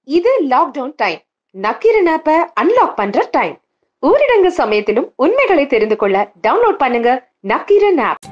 இது lockdown time Nakkheeran ஆப்ப unlock பண்ற டைம் ஊரடங்கு சமயத்திலும் உண்மைகளை தெரிந்து கொள்ள டவுன்லோட் பண்ணுங்க நக்கீரன் ஆப்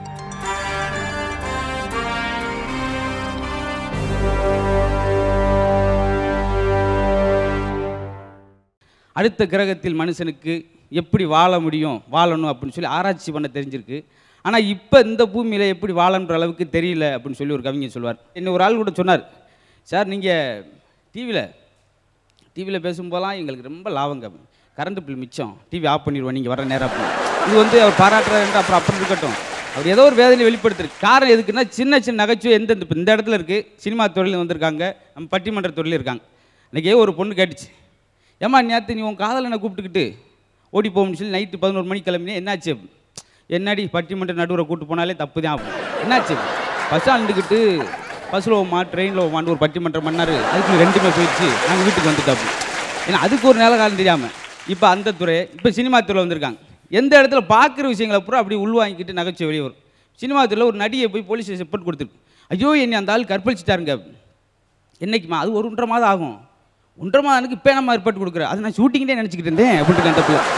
அடுத்த கிரகத்தில் மனுஷனுக்கு எப்படி வாழ முடியும் வாழணும் அப்படின்னு சொல்லி ஆராய்ச்சி பண்ண தெரிஞ்சிருக்கு ஆனால் இப்போ இந்த பூமியில் எப்படி வாழன்ற அளவுக்கு தெரியல அப்படின்னு சொல்லி ஒரு கவிஞர் சொல்வார் என்ன ஒரு ஆள் கூட சொன்னார் சார் நீங்கள் டிவியில் டிவியில் பேசும்போதெல்லாம் எங்களுக்கு ரொம்ப லாபங்க கரண்ட் பில் மிச்சம் டிவி ஆஃப் பண்ணிடுவோம் நீங்கள் வர நேரம் அப்படின்னு. இது வந்து அவர் பாராட்டுறாரு அப்புறம் அப்புறம் இருக்கட்டும் அவர் ஏதோ ஒரு வேதனை வெளிப்படுத்துறது காரணம் எதுக்குன்னா சின்ன சின்ன நகைச்சுவை எந்தெந்த இப்போ இந்த இடத்துல இருக்குது சினிமா துறையில் வந்திருக்காங்க நம்ம பட்டிமன்ற துறையில் இருக்காங்க இன்றைக்கே ஒரு பொண்ணு கேட்டுச்சு ஏம்மா நேற்று நீ உன் காதலனை கூப்பிட்டுக்கிட்டு ஓடி போகும்னு சொல்லி நைட்டு பதினோரு மணிக்கு கிளம்பினே என்னாச்சு என்னடி பட்டிமன்ற நடுவரை கூட்டு போனாலே தப்பு தான் அப்படி. என்னாச்சு பஸ் ஆண்டுக்கிட்டு பஸ்ஸில் ஓமா ட்ரெயினில் ஓமான்னு ஒரு பட்டிமன்றம் பண்ணார் அதுக்கு ரெண்டுமே போயிடுச்சு நாங்கள் வீட்டுக்கு வந்துட்டோம் ஏன்னா அதுக்கு ஒரு நேர காலம் தெரியாமல் இப்போ அந்த துறை இப்போ சினிமா துறையில் வந்திருக்காங்க எந்த இடத்துல பார்க்குற விஷயங்களை பூரா அப்படி உள்வாங்கிக்கிட்டு நகைச்சுவை வெளியே வரும் சினிமா துறையில் ஒரு நடிகை போய் போலீஸ் ஸ்டேஷன் ரிப்போர்ட் கொடுத்துருக்கு ஐயோ என்னை அந்த ஆள் கற்பழிச்சிட்டாருங்க என்னைக்குமா அது ஒரு ஒன்றரை மாதம் ஆகும் ஒன்றரை மாதத்துக்கு இப்போ நம்ம ரிப்போர்ட் கொடுக்குறேன் அது நான் ஷூட்டிங்னே நினச்சிக்கிட்டு இருந்தேன் அப்படின்ட்டு அந்த பிள்ளை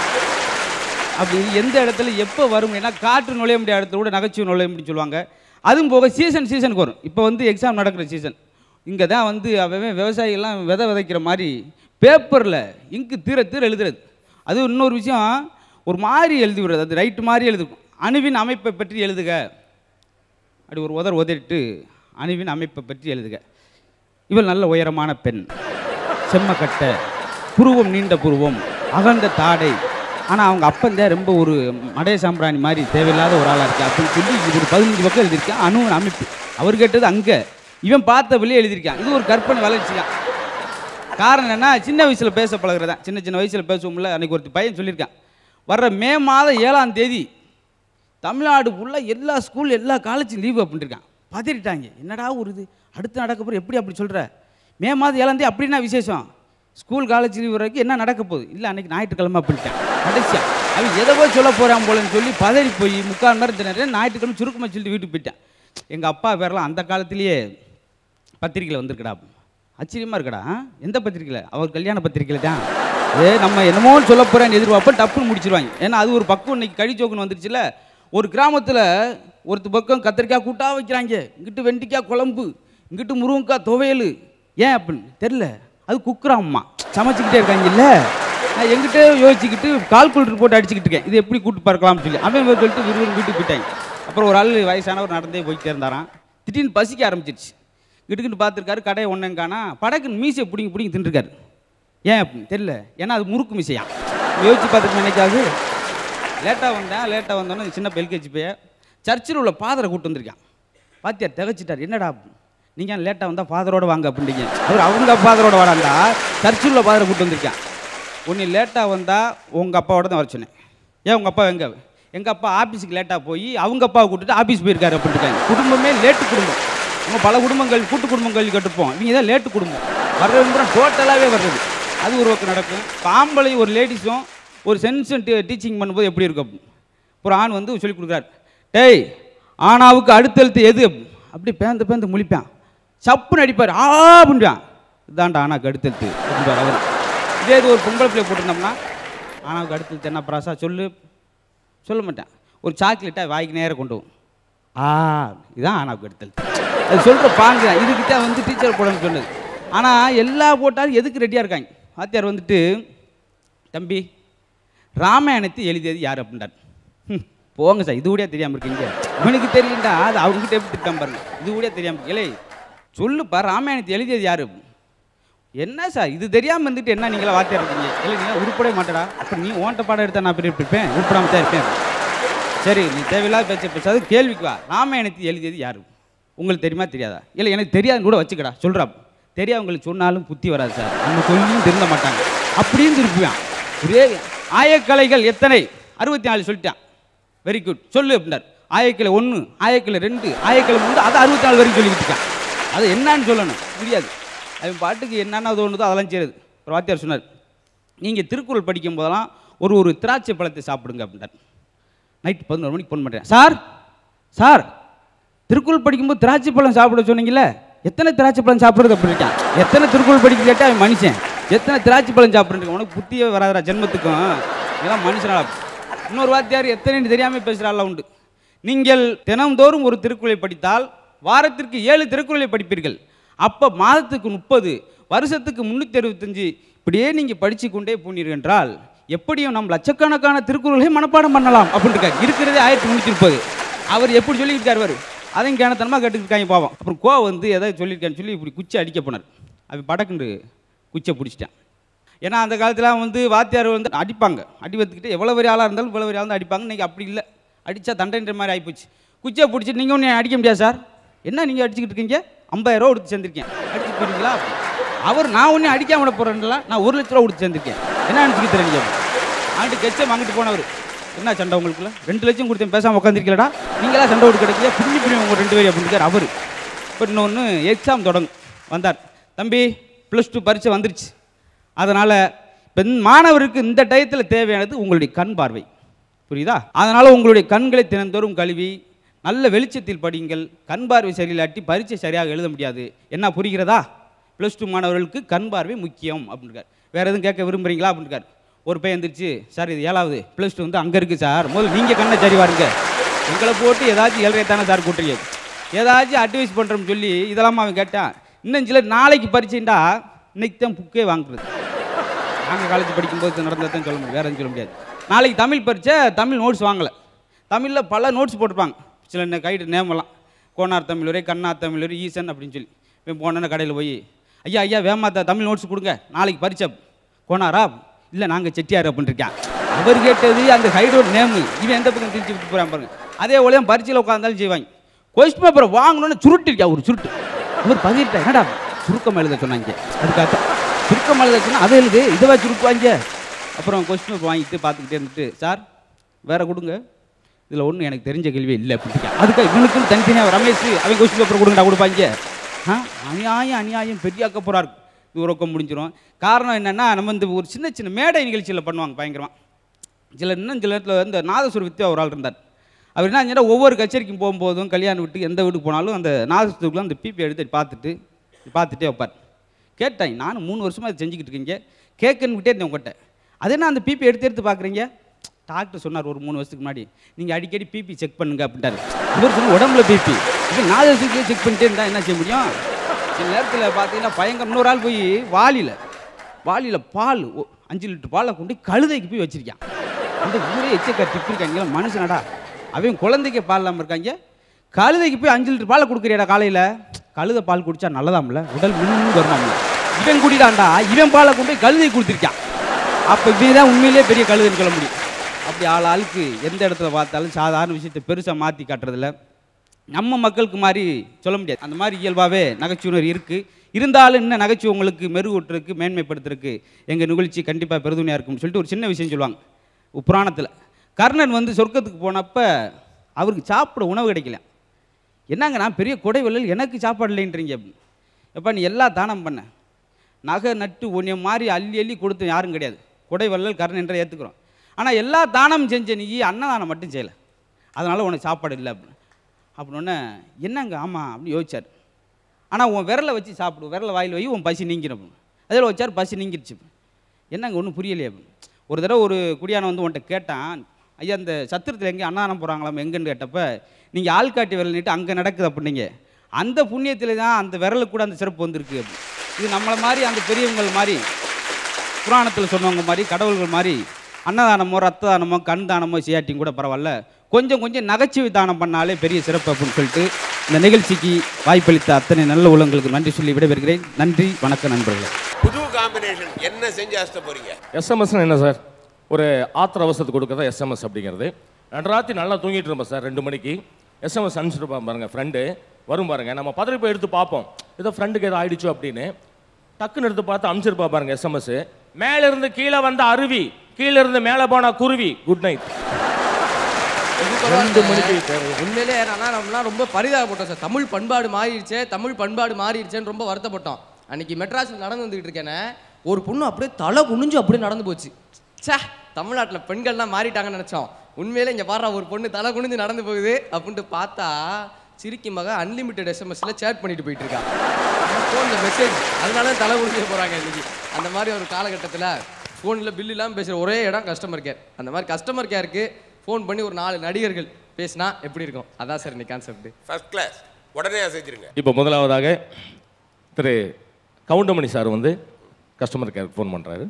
அப்படி எந்த இடத்துல எப்போ வரும் ஏன்னா காற்று நுழைய முடியாத இடத்துல கூட நகைச்சுவை நுழைய முடியும்னு சொல்லுவாங்க அதுவும் போக சீசன் சீசனுக்கு வரும் இப்போ வந்து எக்ஸாம் நடக்கிற சீசன் இங்கே தான் வந்து அவன் விவசாயிகள்லாம் விதை விதைக்கிற மாதிரி பேப்பரில் இங்கு தீர தீர எழுதுறது அது இன்னொரு விஷயம் ஒரு மாதிரி எழுதி விடுறது அது ரைட்டு மாதிரி எழுதுக்கும் அணுவின் அமைப்பை பற்றி எழுதுக அப்படி ஒரு உதர் உதறிட்டு அணுவின் அமைப்பை பற்றி எழுதுக இவள் நல்ல உயரமான பெண் செம்மக்கட்டை புருவம் நீண்ட புருவம் அகழ்ந்த தாடை ஆனால் அவங்க அப்பந்தான் ரொம்ப ஒரு மடைய சாம்பிராணி மாதிரி தேவையில்லாத ஒரு ஆளாக இருக்கு அப்படின்னு சொல்லி இது ஒரு பதினஞ்சு பக்கம் எழுதியிருக்கான் அணுவின் அமைப்பு அவர் கேட்டது அங்கே இவன் பார்த்த வெளியே எழுதியிருக்கான் இது ஒரு கற்பனை வளர்ச்சி தான் காரணம் என்னன்னா சின்ன வயசில் பேச பழகுறது தான் சின்ன சின்ன வயசில் பேசுவோம்ல அன்றைக்கி ஒரு பையன் சொல்லியிருக்கான் வர்ற மே மாதம் ஏழாம் தேதி தமிழ்நாடு ஃபுல்லாக எல்லா ஸ்கூல் எல்லா காலேஜும் லீவு அப்படின்னு இருக்கான் பதறிட்டாங்க என்னடா ஒரு இது அடுத்து நடக்க போகிற எப்படி அப்படி சொல்கிற மே மாதம் ஏழாம் தேதி அப்படின்னா விசேஷம் ஸ்கூல் காலேஜ் லீவ் வரைக்கும் என்ன நடக்க போகுது இல்லை அன்றைக்கி ஞாயிற்றுக்கிழமை அப்படின்ட்டான் கடைசியா அவன் எதை போய் சொல்ல போகிறான் போலன்னு சொல்லி பதறி போய் முக்கால் நேரம் தினம் ஞாயிற்றுக்கிழமை சுருக்கமாக சொல்லிட்டு வீட்டுக்கு போயிட்டான் எங்கள் அப்பா பேரெல்லாம் அந்த காலத்திலேயே பத்திரிக்கையில் வந்திருக்கடா ஆச்சரியமாக இருக்கடா ஆ? எந்த பத்திரிக்கையில் அவர் கல்யாண பத்திரிக்கையில் தான் ஏ நம்ம என்னமோன்னு சொல்ல போகிறேன்னு எதிர்பார்ப்போம் டப்புன்னு முடிச்சிருவாங்க ஏன்னா அது ஒரு பக்கம் இன்னைக்கு கழிச்சோக்குன்னு வந்துருச்சுல ஒரு கிராமத்தில் ஒருத்த பக்கம் கத்திரிக்காய் கூட்டா வைக்கிறாங்க இங்கிட்டு வெண்டிக்காய் குழம்பு இங்கிட்டு முருங்கைக்காய் துவையல் ஏன் அப்படின்னு தெரில அது குக்குறாம்மா சமைச்சிக்கிட்டே இருக்காங்கல்ல நான் எங்கிட்ட யோசிச்சுக்கிட்டு கால்குலேட்டர் போட்டு அடிச்சுக்கிட்டு இருக்கேன் இது எப்படி கூட்டு பார்க்கலாம்னு சொல்லி அவன் இவன் சொல்லிட்டு விறுவிறு வீட்டுக்கு போயிட்டாங்க அப்புறம் ஒரு ஆள் வயசானவர் நடந்தே போயிட்டே இருந்தாராம் திடீர்னு பசிக்க ஆரம்பிச்சிருச்சு கிட்டுக்கிட்டு பார்த்துருக்காரு கடையை ஒன்றும் காணா படக்குன்னு மீசையை பிடிங்கி பிடிங்கி தின்றுருக்காரு ஏன் அப்படின்னு தெரியல ஏன்னா அது முறுக்கு மீசையா யோசிச்சு பார்த்துட்டு நினைக்காது லேட்டாக வந்தேன் லேட்டாக வந்தோன்னே சின்ன எல்கேஜி போய் சர்ச்சில் உள்ள ஃபாதரை கூட்டு வந்திருக்கான் பாத்தியார் திகச்சிட்டார் என்னடா நீங்கள் லேட்டாக வந்தால் ஃபாதரோட வாங்க அப்படின்றீங்க அவர் அவங்க ஃபாதரோட வாடாண்டா சர்ச்சில் உள்ள ஃபாதரை கூட்டு வந்திருக்கான் ஒன்று லேட்டாக வந்தால் உங்கள் அப்பாவோட தான் வர சொன்னேன் ஏன் உங்கள் அப்பா எங்கே எங்கள் அப்பா ஆஃபீஸுக்கு லேட்டாக போய் அவங்க அப்பாவை கூட்டிட்டு ஆஃபீஸ் போயிருக்காரு அப்படின்ட்டு குடும்பமே லேட்டு குடும்பம் நம்ம பல குடும்பங்கள் கூட்டு குடும்பங்கள் கட்டுப்போம் இவங்க தான் லேட்டு குடும்பம் வர்றது டோட்டலாகவே வர்றது அது ஒரு பக்கம் நடக்கும் பாம்பளை ஒரு லேடிஸும் ஒரு சென்ஸும் டீச்சிங் பண்ணும்போது எப்படி இருக்கும் ஒரு ஆண் வந்து சொல்லி கொடுக்குறாரு டேய் ஆணாவுக்கு அடுத்தெழுத்து எது அப்படி பேந்து பேந்து முழிப்பான் சப்புன்னு அடிப்பார் ஆ அப்படின்றான் இதான்டா ஆனாவுக்கு அடுத்தெழுத்து அப்படின்பார் அவர் இதே இது ஒரு பொங்கல் பிள்ளை போட்டிருந்தோம்னா ஆனாவுக்கு அடுத்தெழுத்து என்ன ப்ராசா சொல்லு சொல்ல மாட்டேன் ஒரு சாக்லேட்டை வாய்க்கு நேரம் கொண்டு போகும் ஆ இதான் ஆனாவுக்கு அடுத்தெழுத்து அது சொல்கிற பாங்க தான் இதுக்கிட்ட வந்து டீச்சர் போடணும்னு சொன்னது ஆனால் எல்லா போட்டாலும் எதுக்கு ரெடியாக இருக்காங்க வாத்தியார் வந்துட்டு தம்பி ராமாயணத்தை எழுதியது யார் அப்படின்றார் "ஹம், போங்க சார் இது கூட தெரியாமல் இருக்கீங்க இவனுக்கு தெரியுண்டா அது அவங்ககிட்ட எப்படி திட்டம் பாருங்க இது கூட தெரியாமல் இலே சொல்லுப்பா ராமாயணத்தை எழுதியது யார் என்ன சார் இது தெரியாமல் இருந்துட்டு என்ன நீங்களா வாத்தியார் இருக்கீங்க இல்லை நீங்கள் உருப்படவே மாட்டடா அப்போ நீ ஓன்ட்ட பாடம் எடுத்தா நான் பெரிய இருப்பேன் உருப்படாம தான் இருப்பேன் சரி நீ தேவையில்லாத பேச்ச பேசாது கேள்விக்கு வா ராமாயணத்தை எழுதியது யார் உங்களுக்கு தெரியுமா தெரியாதா இல்லை எனக்கு தெரியாதுன்னு கூட வச்சுக்கடா சொல்கிறா தெரியாதவங்களுக்கு சொன்னாலும் புத்தி வராது சார் நம்ம சொல்லியும் திருந்த மாட்டாங்க அப்படின்னு திருப்பியான் ஒரே ஆயக்கலைகள் எத்தனை அறுபத்தி நாலு சொல்லிட்டான் வெரி குட் சொல்லு அப்படின்னார் ஆயக்கலை ஒன்று ஆயக்கலை ரெண்டு ஆயக்கலை மூணு அதை அறுபத்தி நாலு வரைக்கும் சொல்லிக்கிட்டு இருக்கான் அது என்னன்னு சொல்லணும் முடியாது அவன் பாட்டுக்கு என்னென்ன தோணுதோ அதெல்லாம் செய்யுது ஒரு வாத்தியார் சொன்னார் நீங்கள் திருக்குறள் படிக்கும் போதெல்லாம் ஒரு ஒரு திராட்சை பழத்தை சாப்பிடுங்க அப்படின்னார் நைட் பதினோரு மணிக்கு ஃபோன் பண்ணுறேன் சார் சார் திருக்குறள் படிக்கும்போது திராட்சை பழம் சாப்பிட சொன்னீங்கல்ல எத்தனை திராட்சை பழம் சாப்பிட்றது அப்படி இருக்கான் எத்தனை திருக்குறள் படிக்க கேட்டால் அவன் மனுஷன் எத்தனை திராட்சை பழம் சாப்பிட்றது உனக்கு புத்தியே வராதரா ஜென்மத்துக்கும் இதெல்லாம் மனுஷனால இன்னொரு வாத்தியார் எத்தனைன்னு தெரியாமல் பேசுகிறாள் உண்டு நீங்கள் தினம்தோறும் ஒரு திருக்குறளை படித்தால் வாரத்திற்கு ஏழு திருக்குறளை படிப்பீர்கள் அப்போ மாதத்துக்கு முப்பது வருஷத்துக்கு முந்நூற்றி அறுபத்தஞ்சு இப்படியே நீங்கள் படித்து கொண்டே போனீர்கள் என்றால் எப்படியும் நம் லட்சக்கணக்கான திருக்குறளை மனப்பாடம் பண்ணலாம் அப்படின்னு இருக்காரு இருக்கிறதே ஆயிரத்தி முந்நூற்றி முப்பது அவர் எப்படி சொல்லியிருக்காரு அவர் அதையும் கேனத்தனமாக கேட்டுக்கிட்டாங்க பாவம் அப்புறம் கோ வந்து எதாவது சொல்லியிருக்கான்னு சொல்லி இப்படி குச்சி அடிக்க போனார் அவன் படக்குண்டு குச்சியை பிடிச்சிட்டான் ஏன்னா அந்த காலத்தில் வந்து வாத்தியார் வந்து அடிப்பாங்க அடி வத்துக்கிட்டு எவ்வளோ பெரிய ஆளாக இருந்தாலும் இவ்வளோ பெரிய ஆளாக அடிப்பாங்க இன்றைக்கி அப்படி இல்லை அடித்தா தண்டைன்ற மாதிரி ஆகிப்போச்சு குச்சியை பிடிச்சிட்டு நீங்கள் ஒன்று அடிக்க முடியாது சார் என்ன நீங்கள் அடிச்சுக்கிட்டு இருக்கீங்க ஐம்பதாயிரம் ரூபா கொடுத்து சேர்ந்துருக்கேன் அடிச்சு போயிருங்களா அவர் நான் ஒன்றும் அடிக்காம விட போகிறேன்ல நான் ஒரு லட்ச ரூபா கொடுத்து சேர்ந்துருக்கேன் என்ன அனுப்பிச்சுக்கிட்டு தரீங்க அங்கிட்டு கெச்சம் அங்கிட்டு போனவர் என்ன சண்டை உங்களுக்குள்ள ரெண்டு லட்சம் கொடுத்தேன் பேசாமல் உட்காந்துருக்கலடா நீங்களா சண்டை விட்டு கிடைக்கல பின்னி பின்னி உங்க ரெண்டு பேரும் அப்படின்னு அவர் இப்போ இன்னொன்று எக்ஸாம் தொடங்கும் வந்தார் தம்பி ப்ளஸ் டூ பரீட்சை வந்துருச்சு அதனால் இப்போ மாணவருக்கு இந்த டயத்தில் தேவையானது உங்களுடைய கண் பார்வை புரியுதா அதனால் உங்களுடைய கண்களை தினந்தோறும் கழுவி நல்ல வெளிச்சத்தில் படியுங்கள் கண் பார்வை சரியில்லாட்டி பரீட்சை சரியாக எழுத முடியாது என்ன புரிகிறதா ப்ளஸ் டூ மாணவர்களுக்கு கண் பார்வை முக்கியம் அப்படின்றார் வேறு எதுவும் கேட்க விரும்புகிறீங்களா அப்படின்றார் ஒரு பையன் எந்திரிச்சு சார் இது ஏழாவது ப்ளஸ் டூ வந்து அங்கே இருக்குது சார் முதல்ல நீங்கள் கண்ணை சரி வாருங்க எங்களை போட்டு ஏதாச்சும் ஏழரை தானே சார் கூட்டுறீங்க ஏதாச்சும் அட்வைஸ் பண்ணுறோம்னு சொல்லி இதெல்லாம் அவன் கேட்டான் இன்னும் சிலர் நாளைக்கு பரீட்சைண்டா இன்னைக்கு தான் புக்கே வாங்குறது நாங்கள் காலேஜ் படிக்கும்போது நடந்ததான் சொல்ல முடியும் வேற எதுவும் சொல்ல முடியாது நாளைக்கு தமிழ் பரீட்சை தமிழ் நோட்ஸ் வாங்கலை தமிழில் பல நோட்ஸ் போட்டிருப்பாங்க சில நே- கைடு நேமெல்லாம் கோனார் தமிழ் உரை கண்ணார் தமிழ் உரை ஈசன் அப்படின்னு சொல்லி இவன் போனோன்னு கடையில் போய் ஐயா ஐயா வேமாத்தா தமிழ் நோட்ஸ் கொடுங்க நாளைக்கு பரீட்சை கோனாரா இல்லை நாங்கள் செட்டியார் அப்படின்னு இருக்கேன் அவர் கேட்டது அந்த ஹைடோட நேமு இவன் எந்த பக்கம் திருச்சி விட்டு போகிறான் பாருங்க அதே ஒளியம் பரீட்சையில் உட்காந்தாலும் செய்வாங்க கொஸ்டின் பேப்பரை வாங்கணும்னு சுருட்டிருக்கா ஒரு சுருட்டு அவர் பதிவிட்டா என்னடா சுருக்கம் எழுத சொன்னாங்க அதுக்காக சுருக்கம் எழுத சொன்னா அதை எழுது இதை சுருக்குவாங்க அப்புறம் கொஸ்டின் பேப்பர் வாங்கிட்டு பார்த்துக்கிட்டே இருந்துட்டு சார் வேற கொடுங்க இதில் ஒன்றும் எனக்கு தெரிஞ்ச கேள்வி இல்லை அப்படின்ட்டு அதுக்கு இவனுக்குன்னு தனித்தனியாக ரமேஷ் அவன் கொஸ்டின் பேப்பர் கொடுங்கடா கொடுப்பாங்க ஆ அநியாயம் அநியாயம் பெரியாக்க போகிறார் இது உறக்கம் முடிஞ்சிரும் காரணம் என்னென்னா நம்ம இந்த ஒரு சின்ன சின்ன மேடை நிகழ்ச்சியில் பண்ணுவாங்க பயங்கரமாக சில இன்னும் சில இடத்துல இந்த நாதஸ்வர வித்யா ஒரு ஆள் இருந்தார் அவர் என்ன செஞ்சார் ஒவ்வொரு கச்சேரிக்கும் போகும்போதும் கல்யாணம் வீட்டுக்கு எந்த வீட்டுக்கு போனாலும் அந்த நாதஸ்வரத்துக்குலாம் அந்த பிபி எடுத்து பார்த்துட்டு பார்த்துட்டே வைப்பார் கேட்டேன் நானும் மூணு வருஷமாக இதை செஞ்சுக்கிட்டு இருக்கீங்க கேட்கணுக்கிட்டே இருந்தேன் உங்கள்கிட்ட அது என்ன அந்த பிபி எடுத்து எடுத்து பார்க்குறீங்க டாக்டர் சொன்னார் ஒரு மூணு வருஷத்துக்கு முன்னாடி நீங்கள் அடிக்கடி பிபி செக் பண்ணுங்க அப்படின்ட்டாரு இவர் சொன்ன உடம்புல பிபி இது நாலு வருஷத்துக்கு செக் பண்ணிட்டே இருந்தால் என்ன செய்ய முடியும் சில நேரத்தில் பார்த்தீங்கன்னா பயங்கர இன்னொரு ஆள் போய் வாளியில் வாளியில் பால் ஒ- அஞ்சு லிட்டர் பாலை கொண்டு கழுதைக்கு போய் வச்சிருக்கான் அந்த ஊரே எச்சக்கா திப்பிருக்காங்க மனுஷனடா அவன் குழந்தைக்கு பால் இல்லாமல் இருக்காங்க கழுதைக்கு போய் அஞ்சு லிட்டர் பாலை கொடுக்குறியாடா காலையில் கழுதை பால் குடிச்சா நல்லதாம்ல உடல் மின்னு வருமாம்ல இவன் குடிடாண்டா இவன் பாலை கொண்டு போய் கழுதை கொடுத்துருக்கான் அப்போ இவன் தான் உண்மையிலேயே பெரிய கழுதைன்னு சொல்ல முடியும் அப்படி ஆள் ஆளுக்கு எந்த இடத்துல பார்த்தாலும் சாதாரண விஷயத்தை பெருசாக மாற்றி காட்டுறதில்ல நம்ம மக்களுக்கு மாதிரி சொல்ல முடியாது அந்த மாதிரி இயல்பாகவே நகைச்சுவை இருக்குது இருந்தாலும் இன்னும் நகைச்சுவை உங்களுக்கு மெருகூட்டுறதுக்கு மேன்மைப்படுத்துறதுக்கு எங்கள் நிகழ்ச்சி கண்டிப்பாக பெருதுணையாக இருக்கும்னு சொல்லிட்டு ஒரு சின்ன விஷயம் சொல்லுவாங்க ஒரு புராணத்தில் கர்ணன் வந்து சொர்க்கத்துக்கு போனப்ப அவருக்கு சாப்பிட உணவு கிடைக்கல என்னங்க நான் பெரிய கொடை வள்ளல் எனக்கு சாப்பாடு இல்லைன்றீங்க அப்படின்னு எப்பா நீ எல்லா தானம் பண்ண நகை நட்டு உன்னை மாதிரி அள்ளி அள்ளி கொடுத்து யாரும் கிடையாது கொடை வள்ளல் கர்ணன் என்ற ஏற்றுக்கிறோம் ஆனால் எல்லா தானம் செஞ்ச நீ அன்னதானம் மட்டும் செய்யலை அதனால் உனக்கு சாப்பாடு இல்லை அப்படின்னு அப்படின்னோடனே என்னங்க ஆமாம் அப்படின்னு யோசிச்சார் ஆனால் உன் விரலை வச்சு சாப்பிடு விரலை வாயில் வை உன் பசி நீங்கிடும் அதில் வச்சார் பசி நீங்கிருச்சு என்னங்க ஒன்றும் புரியலையே அப்படின்னு. ஒரு தடவை ஒரு குடியானம் வந்து உன்கிட்ட கேட்டான் ஐயா இந்த சத்திரத்தில் எங்கே அன்னதானம் போகிறாங்களாம் எங்கன்னு கேட்டப்ப நீங்கள் ஆள்காட்டி விரல் நீட்டு அங்கே நடக்குது அப்படின்னீங்க அந்த புண்ணியத்தில் தான் அந்த விரலுக்கு கூட அந்த சிறப்பு வந்திருக்கு அப்படின்னு. இது நம்மளை மாதிரி அந்த பெரியவங்கள் மாதிரி புராணத்தில் சொன்னவங்க மாதிரி கடவுள்கள் மாதிரி அன்னதானமோ ரத்த தானமோ கண் தானமோ செய்யாட்டியும் கூட பரவாயில்ல கொஞ்சம் கொஞ்சம் நகைச்சுவை தானம் பண்ணாலே பெரிய சிறப்பு அப்படின்னு சொல்லிட்டு இந்த நிகழ்ச்சிக்கு வாய்ப்பளித்த அத்தனை நல்ல உள்ளங்களுக்கு நன்றி சொல்லி விடைபெறுகிறேன் நன்றி வணக்கம் நண்பர்களே புது காம்பினேஷன் என்ன செஞ்சு அசத்த போறீங்க எஸ்எம்எஸ்னு என்ன சார் ஒரு ஆத்திர அவசரத்துக்கு கொடுக்கறதா எஸ்எம்எஸ் அப்படிங்கிறது ரெண்டு ராத்திரி நல்லா தூங்கிட்டு இருப்போம் சார் ரெண்டு மணிக்கு எஸ்எம்எஸ் அனுப்பிச்சிருப்பான் பாருங்க ஃப்ரெண்டு வரும் பாருங்க நம்ம பதறி போய் எடுத்து பார்ப்போம் ஏதோ ஃப்ரெண்டுக்கு ஏதோ ஆயிடுச்சு அப்படின்னு டக்குன்னு எடுத்து பார்த்து அனுப்பிச்சிருப்பா பாருங்க எஸ்எம்எஸ் மேல இருந்து கீழே வந்த அருவி கீழே இருந்து மேலே போன குருவி குட் நைட் ரெண்டு மணிக்கு தேவை. உண்மையிலே ஆனா நம்மலாம் ரொம்ப பரிதாபப்பட்டோம் சார் தமிழ் பண்பாடு மாறிடுச்சே தமிழ் பண்பாடு மாறிடுச்சேன்னு ரொம்ப வருத்தப்பட்டோம் அன்னைக்கு மெட்ராஸில் நடந்து வந்துகிட்டு இருக்கேனே ஒரு பொண்ணு அப்படியே தலை குனிஞ்சு அப்படியே நடந்து போச்சு ச்சே தமிழ்நாட்டில் பெண்கள்லாம் மாறிட்டாங்கன்னு நினச்சோம் உண்மையிலே இங்கே பாடுற ஒரு பொண்ணு தலை குனிஞ்சு நடந்து போகுது அப்படின்ட்டு பார்த்தா சிரிக்கி மக அன்லிமிட்டெட் எஸ்எம்எஸ்ல சேட் பண்ணிட்டு போயிட்டு இருக்கா ஃபோனில் மெசேஜ் அதனால தான் தலை குடிக்க போகிறாங்க இன்னைக்கு அந்த மாதிரி ஒரு காலகட்டத்தில் ஃபோனில் பில் இல்லாமல் பேசுகிற ஒரே இடம் கஸ்டமர் கேர் அந்த மாதிரி கஸ்டமர் கேருக்கு ஃபோன் பண்ணி ஒரு நாலு நடிகர்கள் பேசினா எப்படி இருக்கும் அதான் சார் இன்னைக்கு கான்செப்ட் ஃபர்ஸ்ட் கிளாஸ் உடனே செஞ்சிருங்க இப்போ முதலாவதாக திரு கவுண்டமணி சார் வந்து கஸ்டமர் கேருக்கு ஃபோன் பண்ணுறாரு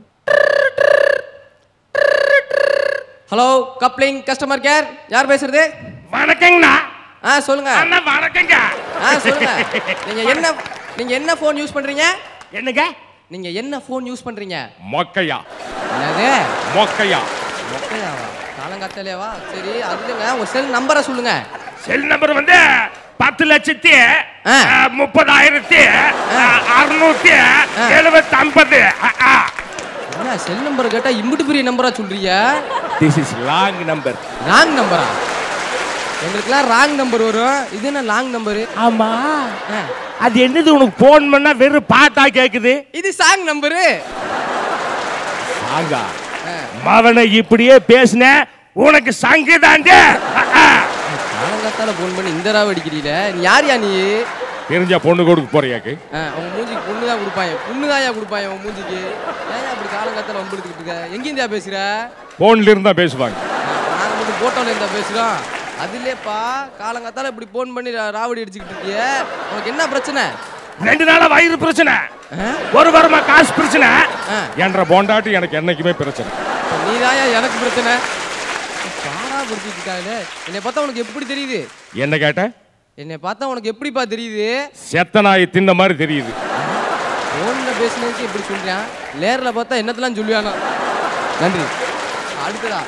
ஹலோ கப்ளிங் கஸ்டமர் கேர் யார் பேசுறது வணக்கங்கண்ணா ஆ சொல்லுங்க அண்ணா வணக்கங்க ஆ சொல்லுங்க நீங்க என்ன நீங்க என்ன ஃபோன் யூஸ் பண்றீங்க என்னங்க நீங்க என்ன ஃபோன் யூஸ் பண்றீங்க மொக்கையா என்னது மொக்கையா மொக்கையாவா காலங்காத்தாலேவா சரி அதுலங்க உங்க செல் நம்பரை சொல்லுங்க செல் நம்பர் வந்து பத்து லட்சத்தி ஆ. அஹ், முப்பதாயிரத்தி அஹ், அறுநூத்தி எழுபத்தி ஐம்பது என்ன செல் நம்பர் கேட்டா இம்புட்டு பெரிய நம்பரா சொல்றீங்க this is long number wrong நம்பரா எங்களுக்குலாம் ராங் நம்பர் வரும் இது என்ன லாங் நம்பரு ஆமா அது என்னது உனக்கு போன் பண்ணா வெறும் பாட்டா கேக்குது இது சாங் நம்பரு ஆங்கா மவனை இப்படியே பேசின உனக்கு சங்குதாண்டே காலங்காத்தால ஃபோன் பண்ணி இந்த ராவ அடிக்கிறீல நீ யார் யா நீ தெரிஞ்சா பொண்ணு கொடுக்க போறியாக்கு ஆ, உங்க மூஞ்சிக்கு பொண்ணு தான் கொடுப்பாங்க பொண்ணு தான் கொடுப்பாங்க உன் மூஞ்சிக்கு ஏன் அப்படி காலங்காத்தால வம்பெடுத்துக்கிட்டு இருக்க எங்கேருந்தா பேசுற போன்ல இருந்தா பேசுவாங்க நாங்க மட்டும் போட்டோல இருந்தா பேசுறோம் அதுலேப்பா காலங்காத்தால இப்படி ஃபோன் பண்ணி ரா- ராவடி அடிச்சுக்கிட்டு இருக்கியே உனக்கு என்ன பிரச்சனை ரெண்டு நாளா வயிறு பிரச்சனை ஆ? ஒரு வாரமா காசு பிரச்சனை ஆ, என்ற பொண்டாட்டி எனக்கு என்னைக்குமே பிரச்சனை நீ எனக்கு பிரச்சனை பாடா பிடிச்சிட்டு இருக்காங்களே என்னை பார்த்தா உனக்கு எப்படி தெரியுது என்ன கேட்ட என்னை பார்த்தா உனக்கு எப்படிப்பா தெரியுது செத்த நாய் தின்ன மாதிரி தெரியுது ஃபோனில் பேசுனதுக்கு இப்படி சொல்றான் நேரில் பார்த்தா என்னத்தெல்லாம் சொல்லுவானா நன்றி அடுத்ததா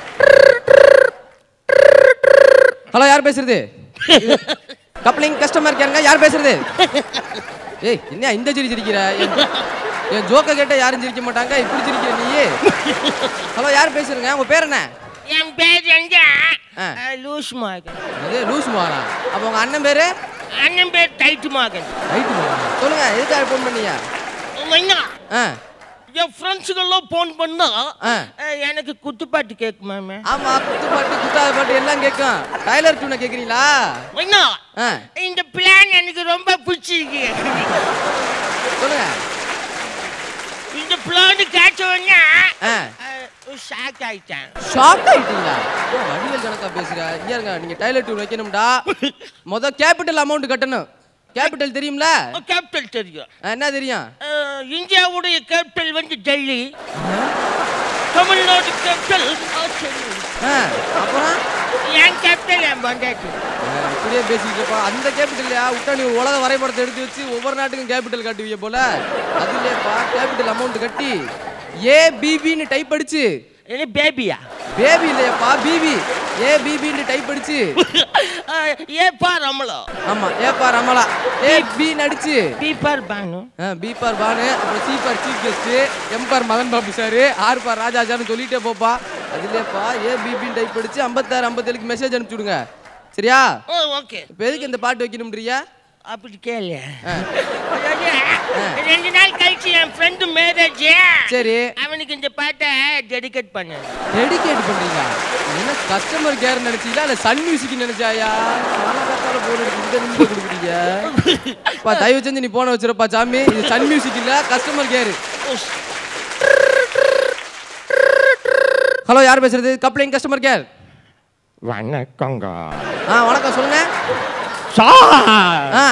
ஹலோ யார் பேசுறது கப்ளிங் கஸ்டமர் கேருங்க யார் பேசுறது ஏய் என்ன இந்த சிரி சிரிக்கிற என் என் ஜோக்க கேட்ட யாரும் சிரிக்க மாட்டாங்க இப்படி சிரிக்கிற நீ ஹலோ யார் பேசுறீங்க உங்க பேர் என்ன என் பேர் எங்க ஆ. லூஸ் மகன் அது லூஸ் மாறா அப்போ உங்க அண்ணன் பேரு அண்ணன் பேர் டைட்டு மகன் ரைட்டு சொல்லுங்க எதுக்காக ஃபோன் பண்ணீங்க என்ன ஆ என் ஃப்ரெண்ட்ஸுக்கெல்லாம் ஃபோன் பண்ணா ஆ. அஹ், எனக்கு குத்துப்பாட்டு கேட்குமாமே ஆமா குத்து பாட்டு குத்தாத பாட்டு எல்லாம் கேட்கும் டைலர் டியூனை கேக்குறீங்களா என்ன ஆ இந்த பிளான் எனக்கு ரொம்ப பிடிச்சிருக்கு சொல்லுங்க இந்த பிளான் கேட்ட உடனே ஆ ஷாக் ஆயிட்டேன் ஷாக் ஆயிட்டீங்களா ஏன் வடிவேல் கணக்கா பேசுற இங்க இருங்க நீங்க டைலர் டியூன் வைக்கணும்டா முத கேபிட்டல் அமௌண்ட் கட்டணும் கேபிட்டல் தெரியும்ல கேபிட்டல் தெரியும் ஆ, என்ன தெரியும் அஹ், இந்தியாவுடைய கேபிட்டல் வந்து டெல்லி தமிழ்நாடு கேபிட்டல் சென்னை ஆ, அப்புறம் என் கேபிட்டல் என் பண்டாட்டி ஆ, இப்படியே பேசிட்டு இருப்பா அந்த கேபிட்டல்லையா விட்டா நீ ஒரு உலக வரைபடத்தை எடுத்து வச்சு ஒவ்வொரு நாட்டுக்கும் கேபிட்டல் காட்டுவீங்க போல அது இல்லையப்பா கேபிட்டல் அமௌண்ட் கட்டி ஏ பிபின்னு டைப் அடிச்சு என்ன பேபியா பேபி இல்லையப்பா பிபி ஏ பிபின்னு டைப் அடிச்சு ஏப்பா ரமலோ ஆமா ஏப்பா ரமலா ஏ பி நடிச்சு பீப்பர் பானு பி பார் பானு அப்புறம் C for chief guest M for Madan Babu sir R for ராஜாஜான்னு சொல்லிட்டே போப்பா அதுலேயேப்பா ஏ பிபின்னு டைப் அடிச்சு ஐம்பத்தாறு ஐம்பத்தேழுக்கு மெசேஜ் அனுப்பிச்சு விடுங்க சரியா ஓ ஓகே இப்போ எதுக்கு இந்த பாட்டு வைக்கணும்ன்றியா அப்படி கேளு அதாவது, ரெண்டு நாள் கழிச்சு என் ஃப்ரெண்டு மேரேஜ் சரி அவனுக்கு இந்த பாட்டை டெடிகேட் பண்ணு டெடிகேட் பண்றீங்களா என்ன கஸ்டமர் கேர் நினைச்சீங்களா இல்ல சன் மியூசிக் நினைச்சாயா காலகாத்தால போன் அடிச்சு இந்த நிமிஷம் கொடுக்குறீங்க பா தயவு செஞ்சு நீ போன வச்சிருப்பா சாமி இது சன் மியூசிக் இல்ல கஸ்டமர் கேர் ஹலோ யார் பேசுறது கப்ளிங் கஸ்டமர் கேர் வணக்கங்க ஆ வணக்கம் சொல்லுங்க சார் ஆ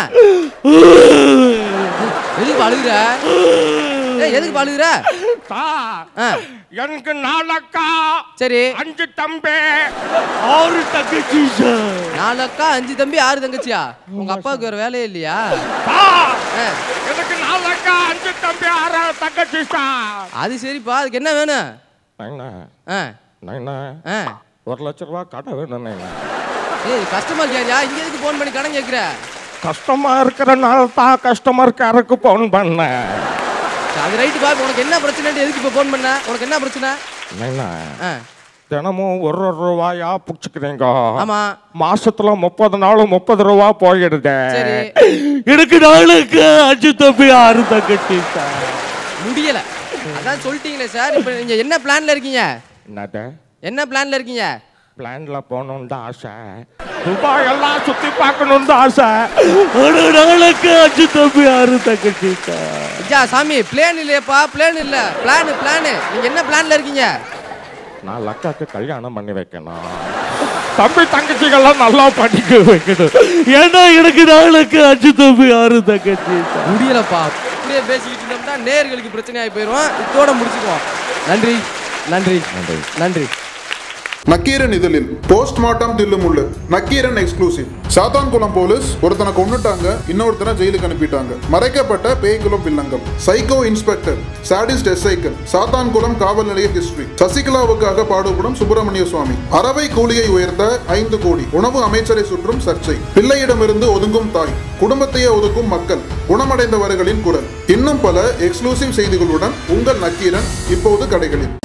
எதுக்கு அழுகுற ஏய் எதுக்கு அழுகுற சார் ஆ எனக்கு நாலக்கா சரி அஞ்சு தம்பி ஆறு தங்கச்சி சார் நாலு அக்கா அஞ்சு தம்பி ஆறு தங்கச்சியா உங்க அப்பாவுக்கு வேற வேலையே இல்லையா சார் ஆ, எனக்கு நாலக்கா அஞ்சு தம்பி ஆறு தங்கச்சி சார் அது சரிப்பா அதுக்கு என்ன வேணும் நைனா ஆ நைனா ஆ ஒரு லட்ச ரூபா கடை வேணும் நைனா ஏய் கஸ்டமர் கேரியா இங்க எதுக்கு ஃபோன் பண்ணி கடன் கேட்குற கஷ்டமா இருக்கிறனால தான் கஸ்டமர் கேருக்கு ஃபோன் பண்ணேன் அது ரைட்டு பா இப்ப உனக்கு என்ன பிரச்சனை எதுக்கு இப்போ ஃபோன் பண்ண உனக்கு என்ன பிரச்சனை நைனா ஆ தினமும் ஒரு ஒரு ரூபாயா பிடிச்சிக்கிறீங்க ஆமா மாசத்துல முப்பது நாள் முப்பது ரூபா போயிடுது சரி எனக்கு நாளுக்கு அஞ்சு தம்பி ஆறு தங்கச்சி சார் முடியல அதான் சொல்லிட்டீங்களே சார் இப்போ நீங்க என்ன பிளான்ல இருக்கீங்க என்னது என்ன பிளான்ல இருக்கீங்க பிளான்ல போகணுன்னு தான் ஆசை துபாய் எல்லாம் சுத்தி பார்க்கணும்னு ஆசை ஒரு நாளுக்கு அஞ்சு தம்பி ஆறு தங்கச்சி ஐயா சாமி பிளேன் இல்லையப்பா பிளேன் இல்ல பிளான் பிளான் நீங்க என்ன பிளான்ல இருக்கீங்க நான் லக்காக்கு கல்யாணம் பண்ணி வைக்கணும் தம்பி தங்கச்சிகள்லாம் நல்லா படிக்க வைக்கணும் ஏன்னா எனக்கு நாளுக்கு அஞ்சு தம்பி ஆறு தங்கச்சி முடியலப்பா இப்படியே பேசிக்கிட்டு இருந்தோம்னா நேர்களுக்கு பிரச்சனை ஆகி போயிடும் இதோட முடிச்சுக்குவோம் நன்றி நன்றி நன்றி நக்கீரன் இதழில் போஸ்ட்மார்ட்டம் தில்லுமுள்ளு நக்கீரன் எக்ஸ்க்ளூசிவ் சாத்தான்குளம் போலீஸ் ஒருத்தனை கொன்னுட்டாங்க இன்னொருத்தனை ஜெயிலுக்கு அனுப்பிட்டாங்க மறைக்கப்பட்ட பேய்குளம் வில்லங்கம் சைக்கோ இன்ஸ்பெக்டர் சாடிஸ்ட் எஸ்ஐக்கள் சாத்தான்குளம் காவல் நிலைய ஹிஸ்டரி சசிகலாவுக்காக பாடுபடும் சுப்பிரமணிய சுவாமி அறவை கூலியை உயர்த்த ஐந்து கோடி உணவு அமைச்சரை சுற்றும் சர்ச்சை பிள்ளையிடமிருந்து ஒதுங்கும் தாய் குடும்பத்தையே ஒதுக்கும் மக்கள் குணமடைந்தவர்களின் குரல் இன்னும் பல எக்ஸ்க்ளூசிவ் செய்திகளுடன் உங்கள் நக்கீரன் இப்போது கடைகளில்